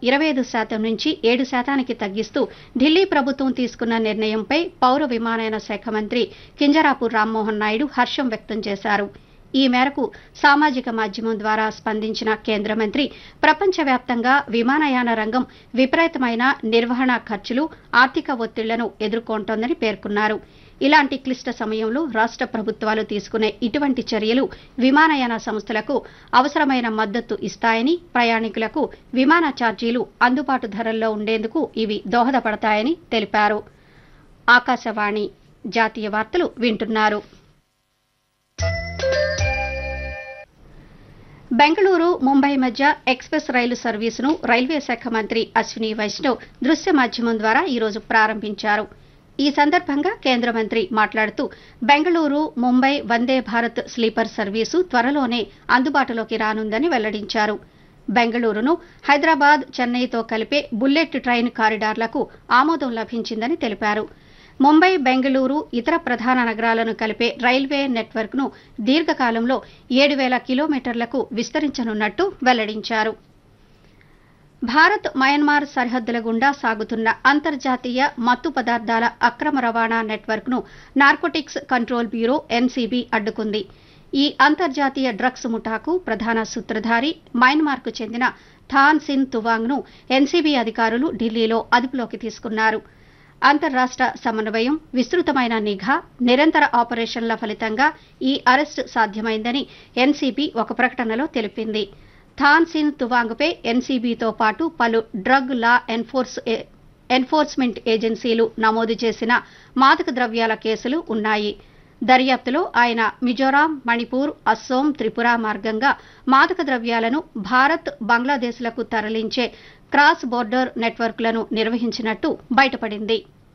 ఇరవై ఐదు శాతం నుంచి ఏడు శాతానికి తగ్గిస్తూ ఢిల్లీ ప్రభుత్వం తీసుకున్న నిర్ణయంపై పౌర విమానయాన శాఖ మంత్రి కింజరాపు రామ్మోహన్ నాయుడు హర్షం వ్యక్తం చేశారు ఈ మేరకు సామాజిక మాధ్యమం ద్వారా స్పందించిన కేంద్ర మంత్రి ప్రపంచవ్యాప్తంగా విమానయాన రంగం విపరీతమైన నిర్వహణ ఖర్చులు ఆర్థిక ఒత్తిళ్లను ఎదుర్కొంటోందని పేర్కొన్నారు ఇలాంటి క్లిష్ట సమయంలో రాష్ట్ర ప్రభుత్వాలు తీసుకునే ఇటువంటి చర్యలు విమానయాన సంస్థలకు అవసరమైన మద్దతు ఇస్తాయని ప్రయాణికులకు విమాన ఛార్జీలు అందుబాటు ధరల్లో ఉండేందుకు ఇవి దోహదపడతాయని తెలిపారు ఆకాశవాణి జాతీయ వార్తలు వింటున్నారు బెంగళూరు ముంబై మధ్య ఎక్స్ప్రెస్ రైలు సర్వీసును రైల్వే శాఖ మంత్రి అశ్విని వైష్ణవ్ దృశ్య మాధ్యమం ద్వారా ఈరోజు ప్రారంభించారు ఈ సందర్భంగా కేంద్ర మంత్రి మాట్లాడుతూ బెంగళూరు ముంబై వందే భారత్ స్లీపర్ సర్వీసు త్వరలోనే అందుబాటులోకి రానుందని వెల్లడించారు బెంగళూరును హైదరాబాద్ చెన్నైతో కలిపే బుల్లెట్ ట్రైన్ కారిడార్లకు ఆమోదం లభించిందని తెలిపారు ముంబై బెంగళూరు ఇతర ప్రధాన నగరాలను కలిపే రైల్వే నెట్వర్క్ను దీర్ఘకాలంలో ఏడు వేల కిలోమీటర్లకు విస్తరించనున్నట్టు వెల్లడించారు భారత్ మయన్మార్ సరిహద్దుల గుండా సాగుతున్న అంతర్జాతీయ మత్తు పదార్థాల అక్రమ రవాణా నెట్వర్క్ను నార్కోటిక్స్ కంట్రోల్ బ్యూరో ఎన్సీబీ అడ్డుకుంది ఈ అంతర్జాతీయ డ్రగ్స్ ముఠాకు ప్రధాన సూత్రధారి మయన్మార్కు చెందిన థాన్ సిన్ తువాంగ్ను ఎన్సీబీ అధికారులు ఢిల్లీలో అదుపులోకి తీసుకున్నారు అంతర్రాష్ట్ర సమన్వయం విస్తృతమైన నిఘా నిరంతర ఆపరేషన్ల ఫలితంగా ఈ అరెస్టు సాధ్యమైందని ఎన్సీబీ ఒక ప్రకటనలో తెలిపింది థాన్ సిన్ తువాంగ్పై ఎన్సీబీతో పాటు పలు డ్రగ్ లా ఎన్ఫోర్స్ ఎన్ఫోర్స్మెంట్ ఏజెన్సీలు నమోదు చేసిన మాదక ద్రవ్యాల కేసులు ఉన్నాయి దర్యాప్తులో ఆయన మిజోరాం మణిపూర్ అస్సోం త్రిపుర మార్గంగా మాదక ద్రవ్యాలను భారత్ బంగ్లాదేశ్లకు తరలించే క్రాస్ బోర్డర్ నెట్వర్క్లను నిర్వహించినట్టు బయటపడింది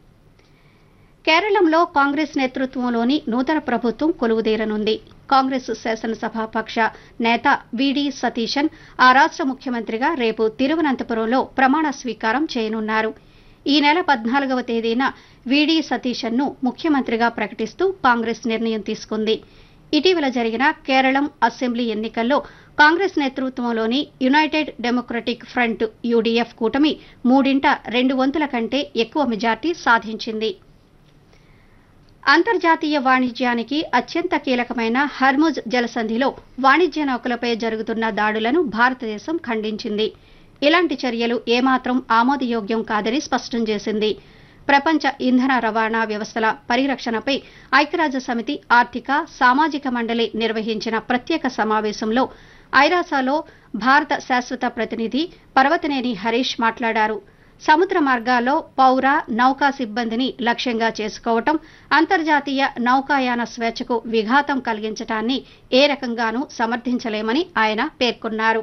కేరళంలో కాంగ్రెస్ నేతృత్వంలోని నూతన ప్రభుత్వం కొలువుదీరనుంది కాంగ్రెస్ శాసనసభాపక్ష నేత విడి సతీశన్ ఆ రాష్ట్ర ముఖ్యమంత్రిగా రేపు తిరువనంతపురంలో ప్రమాణ స్వీకారం చేయనున్నారు ఈ నెల పద్నాలుగవ తేదీన విడి సతీశన్ను ముఖ్యమంత్రిగా ప్రకటిస్తూ కాంగ్రెస్ నిర్ణయం తీసుకుంది ఇటీవల జరిగిన కేరళం అసెంబ్లీ ఎన్నికల్లో కాంగ్రెస్ నేతృత్వంలోని యునైటెడ్ డెమోక్రటిక్ ఫ్రంట్ యూడీఎఫ్ కూటమి మూడింట రెండు వంతుల కంటే ఎక్కువ మెజార్టీ సాధించింది అంతర్జాతీయ వాణిజ్యానికి అత్యంత కీలకమైన హర్ముజ్ జలసంధిలో వాణిజ్య నౌకలపై జరుగుతున్న దాడులను భారతదేశం ఖండించింది ఇలాంటి చర్యలు ఏమాత్రం ఆమోదయోగ్యం కాదని స్పష్టం చేసింది ప్రపంచ ఇంధన రవాణా వ్యవస్థల పరిరక్షణపై ఐక్యరాజ్య సమితి ఆర్థిక సామాజిక మండలి నిర్వహించిన ప్రత్యేక సమావేశంలో ఐరాసాలో భారత శాశ్వత ప్రతినిధి పర్వతనేని హరీష్ మాట్లాడారు సముద్ర మార్గాల్లో పౌర నౌకా సిబ్బందిని లక్ష్యంగా చేసుకోవటం అంతర్జాతీయ నౌకాయాన స్వేచ్ఛకు విఘాతం కలిగించటాన్ని ఏ రకంగానూ సమర్థించలేమని ఆయన పేర్కొన్నారు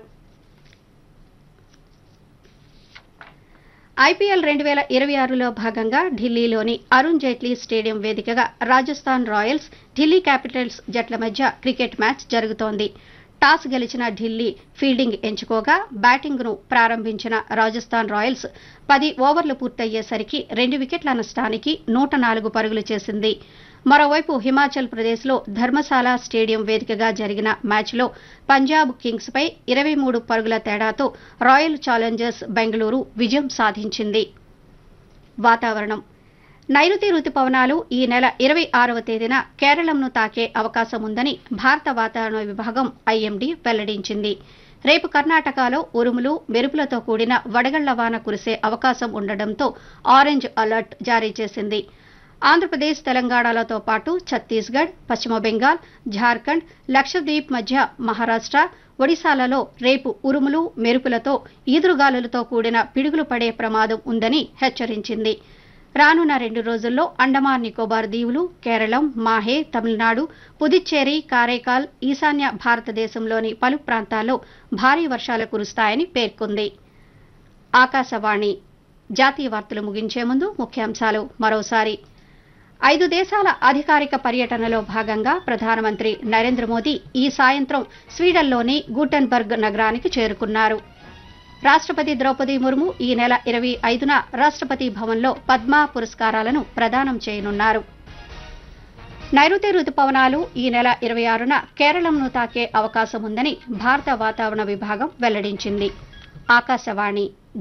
ఐపీఎల్ రెండు వేల ఇరవై ఆరులో భాగంగా ఢిల్లీలోని అరుణ్ జైట్లీ స్టేడియం వేదికగా రాజస్థాన్ రాయల్స్ ఢిల్లీ క్యాపిటల్స్ జట్ల మధ్య క్రికెట్ మ్యాచ్ జరుగుతోంది టాస్ గెలిచిన ఢిల్లీ ఫీల్డింగ్ ఎంచుకోగా బ్యాటింగ్ను ప్రారంభించిన రాజస్థాన్ రాయల్స్ పది ఓవర్లు పూర్తయ్యేసరికి రెండు వికెట్ల నష్టానికి నూట నాలుగు పరుగులు చేసింది మరోవైపు హిమాచల్ ప్రదేశ్లో ధర్మశాల స్టేడియం వేదికగా జరిగిన మ్యాచ్లో పంజాబ్ కింగ్స్పై ఇరవై మూడు పరుగుల తేడాతో రాయల్ ఛాలెంజర్స్ బెంగళూరు విజయం సాధించింది వాతావరణం నైరుతి రుతుపవనాలు ఈ నెల ఇరవై ఆరవ తేదీన కేరళంను తాకే అవకాశం ఉందని భారత వాతావరణ విభాగం ఐఎండీ వెల్లడించింది రేపు కర్ణాటకలో ఉరుములు మెరుపులతో కూడిన వడగళ్ల వాన కురిసే అవకాశం ఉండడంతో ఆరెంజ్ అలర్ట్ జారీ చేసింది ఆంధ్రప్రదేశ్ తెలంగాణలతో పాటు ఛత్తీస్గఢ్ పశ్చిమ బెంగాల్ ఝార్ఖండ్ లక్షద్వీప్ మధ్య మహారాష్ట్ర ఒడిశాలలో రేపు ఉరుములు మెరుపులతో ఈదురుగాలులతో కూడిన పిడుగులు పడే ప్రమాదం ఉందని హెచ్చరించింది రానున్న రెండు రోజుల్లో అండమాన్ నికోబార్ దీవులు కేరళం మాహే తమిళనాడు పుదుచ్చేరి కారైకాల్ ఈశాన్య భారతదేశంలోని పలు ప్రాంతాల్లో భారీ వర్షాలు కురుస్తాయని పేర్కొంది ఆకాశవాణి జాతీయ వార్తలు ముగించే ముందు ముఖ్యాంశాలు మరోసారి ఐదు దేశాల అధికారిక పర్యటనలో భాగంగా ప్రధానమంత్రి నరేంద్ర మోదీ ఈ సాయంత్రం స్వీడన్లోని గూటెన్బర్గ్ నగరానికి చేరుకున్నారు రాష్ట్రపతి ద్రౌపది ముర్ము ఈ నెల ఇరవై ఐదున రాష్ట్రపతి భవన్లో పద్మ పురస్కారాలను ప్రదానం చేయనున్నారు నైరుతి రుతుపవనాలు ఈ నెల ఇరవై ఆరున కేరళంను తాకే అవకాశం ఉందని భారత వాతావరణ విభాగం వెల్లడించింది ఆకాశవాణి